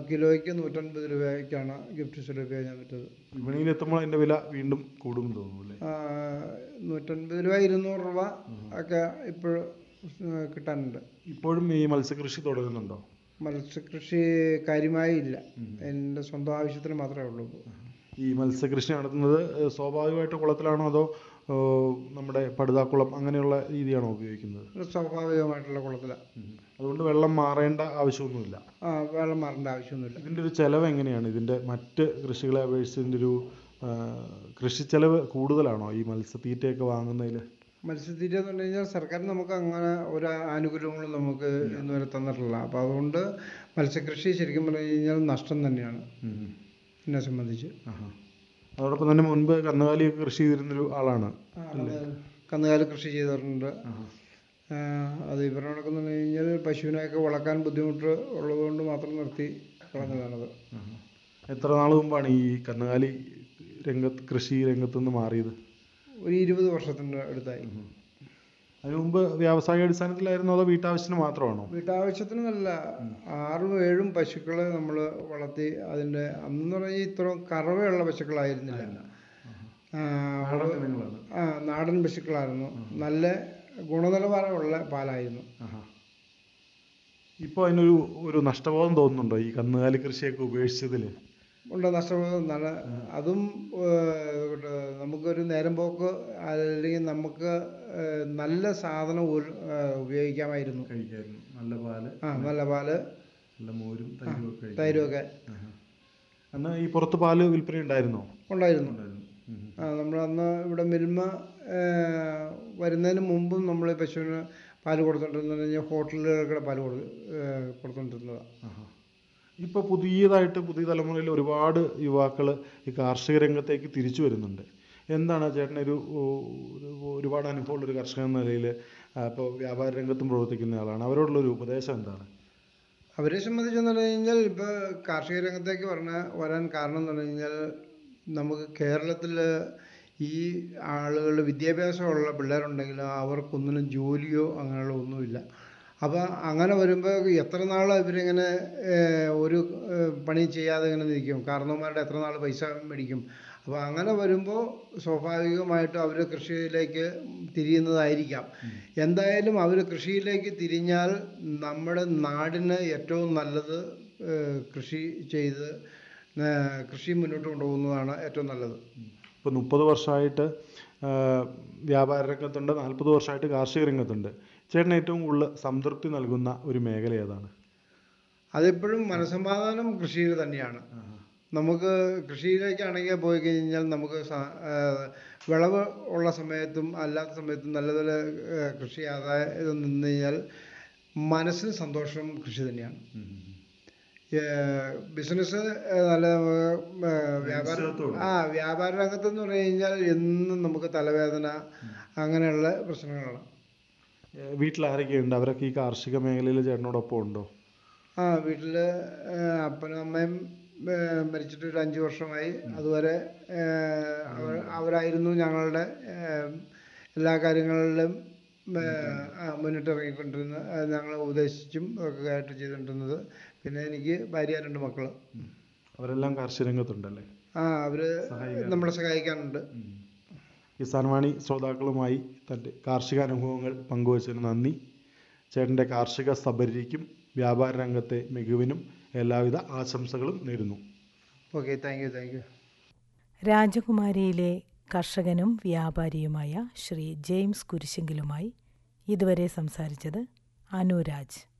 കിലോയ്ക്ക് നൂറ്റൻപത് രൂപയ്ക്കാണ് ഗിഫ്റ്റ് സുലഭ്യ ഞാൻ വിറ്റത് വിപണിയിൽ എത്തുമ്പോൾ അതിൻ്റെ വില വീണ്ടും കൂടും തോന്നുന്നു അല്ലേ ആ, നൂറ്റൻപത് രൂപ ഇരുന്നൂറ് രൂപ ഒക്കെ ഇപ്പോൾ കിട്ടാനുണ്ട് ഇപ്പോഴും ഈ മത്സ്യകൃഷി തുടരുന്നുണ്ടോ മത്സ്യകൃഷി കാര്യമായി ഇല്ല എൻ്റെ സ്വന്തം ആവശ്യത്തിന് മാത്രമേ ഉള്ളൂ ഇപ്പോൾ. ഈ മത്സ്യകൃഷി നടത്തുന്നത് ഏഹ്, സ്വാഭാവികമായിട്ട് കുളത്തിലാണോ അതോ ഏഹ്, നമ്മുടെ പടുതാക്കുളം അങ്ങനെയുള്ള രീതിയാണോ ഉപയോഗിക്കുന്നത് ഒരു സ്വാഭാവികമായിട്ടുള്ള കുളത്തിലാണ് അതുകൊണ്ട് വെള്ളം മാറേണ്ട ആവശ്യമൊന്നുമില്ല ആ വെള്ളം മാറേണ്ട ആവശ്യമൊന്നുമില്ല ഇതിൻ്റെ ഒരു ചെലവ് എങ്ങനെയാണ് ഇതിൻ്റെ മറ്റ് കൃഷികളെ അപേക്ഷിച്ച് ഇതിൻ്റെ ഒരു ആ, കൃഷി ചെലവ് കൂടുതലാണോ ഈ മത്സ്യത്തീറ്റയൊക്കെ വാങ്ങുന്നതിൽ മത്സ്യത്തീറ്റ എന്ന് പറഞ്ഞു കഴിഞ്ഞാൽ സർക്കാർ നമുക്ക് അങ്ങനെ ഒരു ആനുകൂല്യങ്ങളും നമുക്ക് ഇന്നുവരെ തന്നിട്ടില്ല അപ്പോൾ അതുകൊണ്ട് മത്സ്യകൃഷി ശരിക്കും പറഞ്ഞു കഴിഞ്ഞാൽ നഷ്ടം തന്നെയാണ് എന്നെ സംബന്ധിച്ച് ആഹാ. അതോടൊപ്പം തന്നെ മുൻപ് കന്നുകാലിയൊക്കെ കൃഷി ചെയ്തിരുന്നൊരു ആളാണ് ആ, അത് കന്നുകാലി കൃഷി ചെയ്തിട്ടുണ്ട് ആ, അത് ഇവരോടൊക്കെ എന്ന് പറഞ്ഞു കഴിഞ്ഞാൽ പശുവിനെയൊക്കെ വളർത്താൻ ബുദ്ധിമുട്ട് ഉള്ളതുകൊണ്ട് മാത്രം നിർത്തി കളഞ്ഞതാണത് എത്ര നാൾ മുമ്പാണ് ഈ കന്നുകാലി രംഗത്ത് കൃഷി രംഗത്ത് നിന്ന് മാറിയത് ഒരു ഇരുപത് വർഷത്തിൻ്റെ അടുത്തായി അതിനു മുമ്പ് വ്യാവസായിക അടിസ്ഥാനത്തിലായിരുന്നോ അതോ വീട്ടാവശ്യത്തിന് മാത്രമാണോ വീട്ടാവശ്യത്തിന് നല്ല ആറും ഏഴും പശുക്കളെ നമ്മൾ വളർത്തി അതിൻ്റെ അന്നെന്ന് പറഞ്ഞാൽ ഇത്ര കറവയുള്ള പശുക്കളായിരുന്നില്ല ആ, ഇനങ്ങളാണ്. ആ നാടൻ പശുക്കളായിരുന്നു നല്ല ഗുണനിലവാരമുള്ള പാലായിരുന്നു ഇപ്പോൾ അതിനൊരു ഒരു നഷ്ടബോധം തോന്നുന്നുണ്ടോ ഈ കന്നുകാലി കൃഷിയൊക്കെ ഉപേക്ഷിച്ചതിൽ ഉണ്ട് നഷ്ടബോധം നല്ല അതും ഏഹ്, നമുക്കൊരു നേരം പോക്ക് അല്ലെങ്കിൽ നമുക്ക് ഏഹ്, നല്ല സാധനം ഒരു ഏഹ്, ഉപയോഗിക്കാമായിരുന്നു കഴിക്കായിരുന്നു നല്ല പാല് ആ നല്ല പാല് നല്ല മോരും തൈരും ഒക്കെ കഴിക്കാം തൈരുമൊക്കെ അന്ന് ഈ പുറത്ത് പാല് വിൽപ്പന ഉണ്ടായിരുന്നോ ഉണ്ടായിരുന്നു ഉണ്ടായിരുന്നു ഉം. ആ നമ്മൾ അന്ന് ഇവിടെ മിൽമ ഏഹ്, വരുന്നതിന് മുമ്പും നമ്മൾ പശുവിന് പാല് കൊടുത്തോണ്ടിരുന്നത് കഴിഞ്ഞാൽ ഹോട്ടലുകൾക്കുടെ പാല് കൊടു ഏഹ്, കൊടുത്തോണ്ടിരുന്നതാണ് ആഹാ. ഇപ്പൊ പുതിയതായിട്ട് പുതിയ തലമുറയിൽ ഒരുപാട് യുവാക്കൾ ഈ കാർഷിക രംഗത്തേക്ക് തിരിച്ചു വരുന്നുണ്ട് എന്താണ് ചേട്ടന് ഒരു ഒരു- ഒരുപാട് അനുഭവമുള്ള ഒരു കർഷകൻ എന്ന നിലയിൽ ഇപ്പോൾ വ്യാപാര രംഗത്തും പ്രവർത്തിക്കുന്ന ആളാണ് അവരോടുള്ള ഒരു ഉപദേശം എന്താണ് അവരെ സംബന്ധിച്ചെന്ന് പറഞ്ഞു കഴിഞ്ഞാൽ ഇപ്പോൾ കാർഷിക രംഗത്തേക്ക് പറഞ്ഞ വരാൻ കാരണം എന്ന് പറഞ്ഞു കഴിഞ്ഞാൽ നമുക്ക് കേരളത്തിൽ ഈ ആളുകൾ വിദ്യാഭ്യാസമുള്ള പിള്ളേരുണ്ടെങ്കിൽ അവർക്കൊന്നിനും ജോലിയോ അങ്ങനെയുള്ള ഒന്നുമില്ല അപ്പോൾ അങ്ങനെ വരുമ്പോൾ എത്ര നാൾ ഇവരിങ്ങനെ ഏഹ്, ഒരു ഏഹ്, പണി ചെയ്യാതെ ഇങ്ങനെ നിൽക്കും കാരണവന്മാരുടെ എത്ര നാൾ പൈസ മേടിക്കും അപ്പോൾ അങ്ങനെ വരുമ്പോൾ സ്വാഭാവികമായിട്ടും അവർ കൃഷിയിലേക്ക് തിരിയുന്നതായിരിക്കാം എന്തായാലും അവർ കൃഷിയിലേക്ക് തിരിഞ്ഞാൽ നമ്മുടെ നാടിന് ഏറ്റവും നല്ലത് ഏഹ്, കൃഷി ചെയ്ത് ഏഹ്, കൃഷി മുന്നോട്ട് കൊണ്ടുപോകുന്നതാണ് ഏറ്റവും നല്ലത് ഇപ്പോൾ മുപ്പത് വർഷമായിട്ട് ആ, വ്യാപാര രംഗത്തുണ്ട് നാൽപ്പത് വർഷമായിട്ട് കാർഷിക രംഗത്തുണ്ട് ചേട്ടന് ഏറ്റവും കൂടുതൽ സംതൃപ്തി നൽകുന്ന ഒരു മേഖല ഏതാണ് അതെപ്പോഴും മനസ്സമാധാനം കൃഷിയിൽ തന്നെയാണ് നമുക്ക് കൃഷിയിലേക്കാണെങ്കിൽ പോയി കഴിഞ്ഞാൽ നമുക്ക് സ- ഏഹ് വിളവ് ഉള്ള സമയത്തും അല്ലാത്ത സമയത്തും നല്ല നല്ല ഏഹ് കൃഷി ആദായം നിന്ന് കഴിഞ്ഞാൽ മനസ്സിന് സന്തോഷം കൃഷി തന്നെയാണ് ബിസിനസ് നല്ല ഏഹ് വ്യാപാര ആ വ്യാപാര രംഗത്തെന്ന് പറഞ്ഞു കഴിഞ്ഞാൽ എന്നും നമുക്ക് തലവേദന അങ്ങനെയുള്ള പ്രശ്നങ്ങളാണ് വീട്ടിൽ ആരൊക്കെയുണ്ട് അവരൊക്കെ ഈ കാർഷിക മേഖലയിൽ ചേട്ടനോടൊപ്പം ഉണ്ടോ ആ വീട്ടിൽ അപ്പനും അമ്മയും ഏഹ് മരിച്ചിട്ട് ഒരു അഞ്ച് വർഷമായി അതുവരെ ഏഹ് അവർ അവരായിരുന്നു ഞങ്ങളുടെ ഏഹ് എല്ലാ കാര്യങ്ങളിലും ഏഹ് ആ, മുന്നിട്ടിറങ്ങിക്കൊണ്ടിരുന്ന ഏഹ് ഞങ്ങളെ ഉപദേശിച്ചും ഒക്കെ ആയിട്ട് ചെയ്തുകൊണ്ടിരുന്നത് പിന്നെ എനിക്ക് ഭാര്യ രണ്ട് മക്കൾ അവരെല്ലാം കാർഷിക രംഗത്തുണ്ടല്ലേ ആ അവർ നമ്മളെ സഹായിക്കാനുണ്ട് കിസാൻ വാണി ശ്രോതാക്കളുമായി തൻ്റെ കാർഷിക അനുഭവങ്ങൾ പങ്കുവച്ചതിന് നന്ദി ചേട്ടൻ്റെ കാർഷിക സബരിക്കും വ്യാപാര രംഗത്തെ മികവിനും എല്ലാവിധ ആശംസകളും നേരുന്നു okay thank you thank you രാജകുമാരിയിലെ കർഷകനും വ്യാപാരിയുമായ ശ്രീ ജെയിംസ് കുരിശെങ്കിലുമായി ഇതുവരെ സംസാരിച്ചത് അനുരാജ്